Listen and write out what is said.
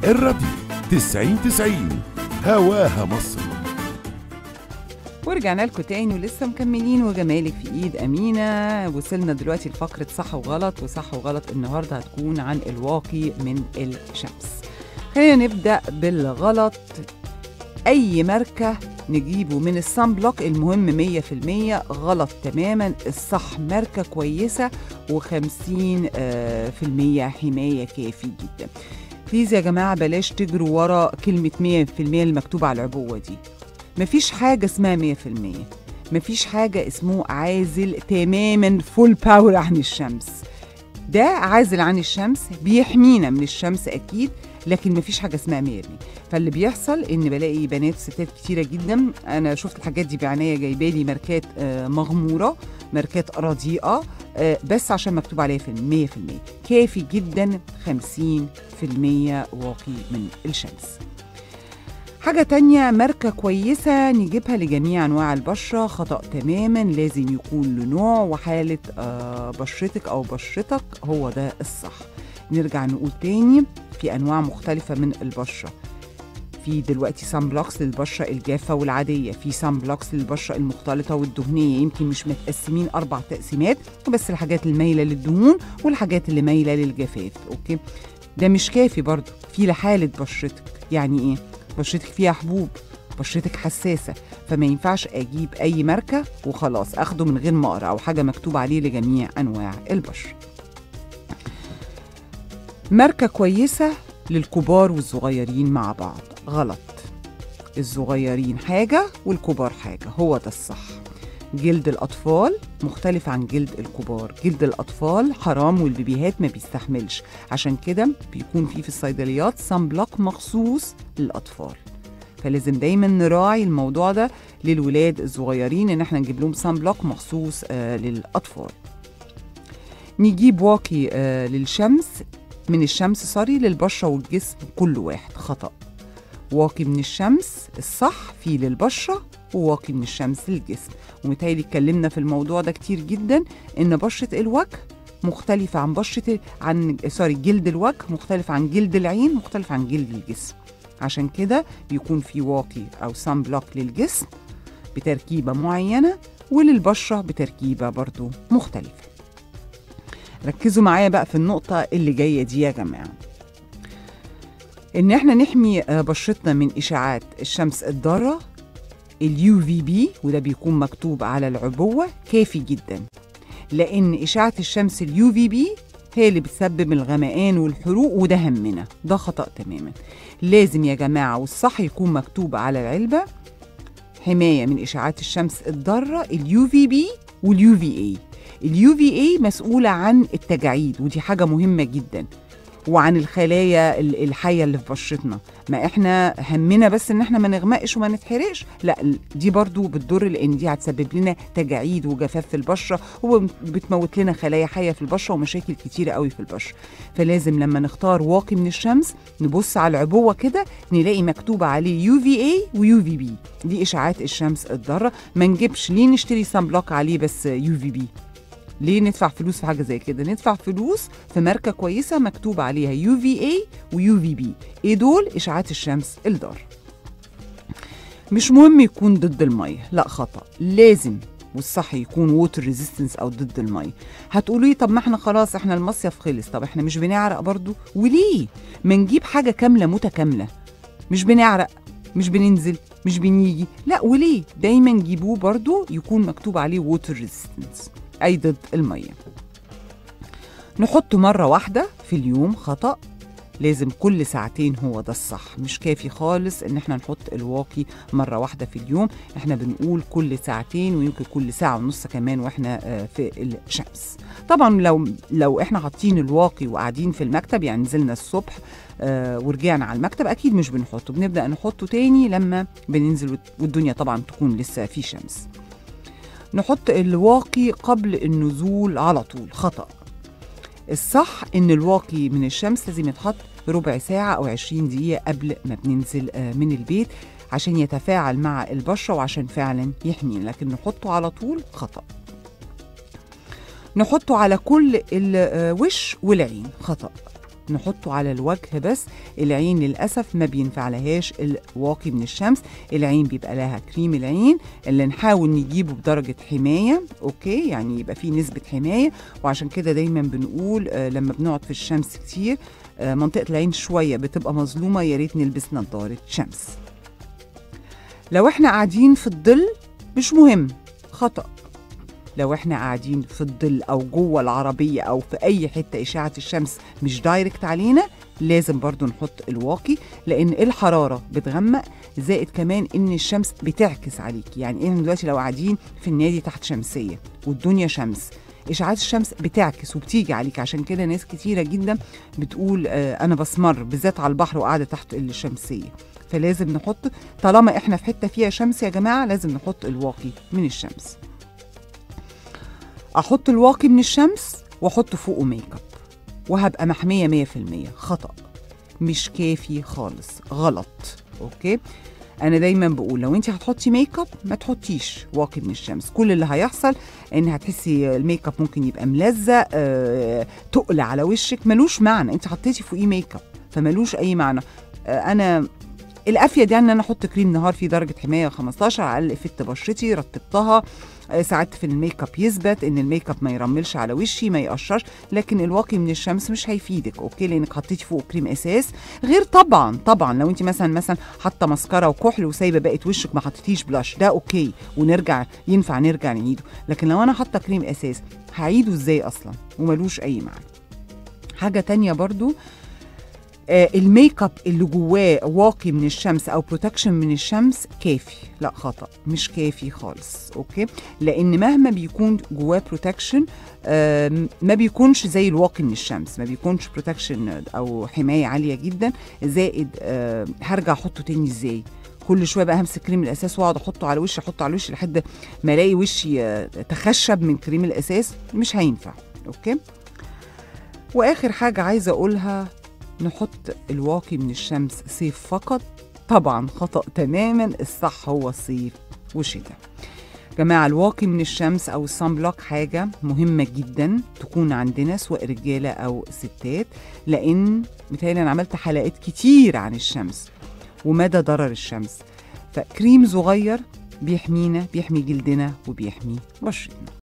الراديو 90 90 هواها مصر ورجعنا لكم تاني ولسه مكملين وجمالك في ايد امينه وصلنا دلوقتي لفقره صح وغلط وصح وغلط النهارده هتكون عن الواقي من الشمس خلينا نبدا بالغلط اي ماركه نجيبه من الصن بلوك المهم 100% غلط تماما الصح ماركه كويسه و50% حمايه كافي جدا بليز يا جماعه بلاش تجروا ورا كلمه 100% المكتوبه على العبوه دي مفيش حاجة اسمها 100% مفيش حاجة اسمه عازل تماما فول باور عن الشمس ده عازل عن الشمس بيحمينا من الشمس أكيد لكن مفيش حاجة اسمها 100% فاللي بيحصل إن بلاقي بنات ستات كتيرة جدا أنا شفت الحاجات دي بعناية جايبالي ماركات آه، مغمورة ماركات رديئة آه، بس عشان مكتوب عليها في 100% كافي جدا 50% واقي من الشمس حاجة تانية ماركة كويسة نجيبها لجميع أنواع البشرة خطأ تماما لازم يكون لنوع وحالة آه، بشرتك أو بشرتك هو ده الصح نرجع نقول تاني في أنواع مختلفة من البشرة في دلوقتي سان بلوكس للبشرة الجافة والعادية في سان بلوكس للبشرة المختلطة والدهنية يمكن مش متقسمين أربع تقسيمات بس الحاجات المايلة للدهون والحاجات اللي مايلة للجفاف أوكي ده مش كافي برضو في لحالة بشرتك يعني إيه بشرتك فيها حبوب بشرتك حساسة فما ينفعش أجيب أي ماركة وخلاص أخده من غير ما أقرأ أو حاجة مكتوب عليه لجميع أنواع البشرة ماركة كويسة للكبار والصغيرين مع بعض غلط الصغيرين حاجة والكبار حاجة هو ده الصح جلد الأطفال مختلف عن جلد الكبار جلد الأطفال حرام والبيبيهات ما بيستحملش عشان كده بيكون في في الصيدليات صن بلوك مخصوص للأطفال فلازم دايما نراعي الموضوع ده للولاد الصغيرين ان احنا نجيب لهم صن بلوك مخصوص آه للأطفال نجيب واقي آه للشمس من الشمس سوري للبشرة والجسم كل واحد خطأ واقي من الشمس الصح فيه للبشرة وواقي من الشمس للجسم ومتهيألي اتكلمنا في الموضوع ده كتير جدا ان بشرة الوجه مختلفة عن بشرة عن سوري جلد الوجه مختلف عن جلد العين مختلف عن جلد الجسم عشان كده بيكون في واقي او سان بلوك للجسم بتركيبة معينة وللبشرة بتركيبة برضو مختلفة ركزوا معايا بقى في النقطة اللي جاية دي يا جماعة ان احنا نحمي آه، بشرتنا من اشعاعات الشمس الضاره اليو في بي وده بيكون مكتوب على العبوه كافي جدا لان اشعه الشمس اليو في بي هي اللي بتسبب الغمقان والحروق وده همنا ده خطا تماما لازم يا جماعه والصح يكون مكتوب على العلبه حمايه من اشعاعات الشمس الضاره اليو في بي واليو في اي اليو في اي مسؤوله عن التجاعيد ودي حاجه مهمه جدا وعن الخلايا ال- الحيه اللي في بشرتنا ما احنا همنا بس ان احنا ما نغمقش وما نتحرقش لا ال- دي برضو بتضر لان دي هتسبب لنا تجاعيد وجفاف في البشره وبتموت لنا خلايا حيه في البشره ومشاكل كتيره قوي في البشره فلازم لما نختار واقي من الشمس نبص على العبوه كده نلاقي مكتوب عليه يو في اي ويو في بي دي اشعاعات الشمس الضاره ما نجيبش ليه نشتري سان بلوك عليه بس يو في بي ليه ندفع فلوس في حاجه زي كده ندفع فلوس في ماركه كويسه مكتوب عليها يو في اي ويو في بي ايه دول اشعاعات الشمس الضار مش مهم يكون ضد الميه لا خطا لازم والصح يكون ووتر ريزيستنس او ضد الميه هتقولوا لي طب ما احنا خلاص احنا المصيف خلص طب احنا مش بنعرق برضو وليه ما نجيب حاجه كامله متكامله مش بنعرق مش بننزل مش بنيجي لا وليه دايما جيبوه برضو يكون مكتوب عليه ووتر ريزيستنس أي ضد المية نحطه مرة واحدة في اليوم خطأ لازم كل ساعتين هو ده الصح مش كافي خالص ان احنا نحط الواقي مرة واحدة في اليوم احنا بنقول كل ساعتين ويمكن كل ساعة ونص كمان واحنا آه، في الشمس طبعا لو لو احنا حاطين الواقي وقاعدين في المكتب يعني نزلنا الصبح آه، ورجعنا على المكتب اكيد مش بنحطه بنبدأ نحطه تاني لما بننزل والدنيا طبعا تكون لسه في شمس نحط الواقي قبل النزول على طول خطأ الصح ان الواقي من الشمس لازم يتحط ربع ساعة أو 20 دقيقة قبل ما بننزل آه، من البيت عشان يتفاعل مع البشرة وعشان فعلا يحمينا لكن نحطه على طول خطأ نحطه على كل الوش والعين خطأ نحطه على الوجه بس العين للأسف ما بينفع لهاش الواقي من الشمس العين بيبقى لها كريم العين اللي نحاول نجيبه بدرجة حماية أوكي يعني يبقى فيه نسبة حماية وعشان كده دايما بنقول آه لما بنقعد في الشمس كتير آه منطقة العين شوية بتبقى مظلومة يا ريت نلبس نظارة شمس لو احنا قاعدين في الظل مش مهم خطأ لو احنا قاعدين في الظل او جوه العربيه او في اي حته اشعه الشمس مش دايركت علينا لازم برضو نحط الواقي لان الحراره بتغمق زائد كمان ان الشمس بتعكس عليك يعني احنا دلوقتي لو قاعدين في النادي تحت شمسيه والدنيا شمس اشعاعات الشمس بتعكس وبتيجي عليك عشان كده ناس كتيره جدا بتقول آه انا بسمر بالذات على البحر وقاعده تحت الشمسيه فلازم نحط طالما احنا في حته فيها شمس يا جماعه لازم نحط الواقي من الشمس احط الواقي من الشمس واحط فوقه ميك اب وهبقى محميه 100% خطا مش كافي خالص غلط اوكي انا دايما بقول لو انت هتحطي ميك اب ما تحطيش واقي من الشمس كل اللي هيحصل ان هتحسي الميك اب ممكن يبقى ملزق آه، تقل على وشك ملوش معنى انت حطيتي فوقيه ميك اب فملوش اي معنى آه، انا الافيد يعني ان انا احط كريم نهار فيه درجه حمايه 15 على الاقل افت بشرتي رطبتها آه، ساعات في الميك اب يثبت ان الميك اب ما يرملش على وشي ما يقشرش لكن الواقي من الشمس مش هيفيدك اوكي لانك حطيتي فوق كريم اساس غير طبعا طبعا لو انت مثلا مثلا حاطه مسكره وكحل وسايبه بقيه وشك ما حطيتيش بلاش ده اوكي ونرجع ينفع نرجع نعيده لكن لو انا حاطه كريم اساس هعيده ازاي اصلا وملوش اي معنى حاجه تانية برضو آه، الميك اب اللي جواه واقي من الشمس او بروتكشن من الشمس كافي لا خطا مش كافي خالص اوكي لان مهما بيكون جواه بروتكشن ما بيكونش زي الواقي من الشمس ما بيكونش بروتكشن او حمايه عاليه جدا زائد آه، هرجع احطه تاني ازاي كل شويه بقى همسك كريم الاساس واقعد احطه على وشي احطه على وشي لحد ما الاقي وشي آه، تخشب من كريم الاساس مش هينفع اوكي واخر حاجه عايزه اقولها نحط الواقي من الشمس صيف فقط طبعا خطأ تماما الصح هو صيف وشتاء جماعة الواقي من الشمس أو الصن بلوك حاجة مهمة جدا تكون عندنا سواء رجالة أو ستات لأن متهيألي أنا عملت حلقات كتير عن الشمس ومدى ضرر الشمس فكريم صغير بيحمينا بيحمي جلدنا وبيحمي بشرتنا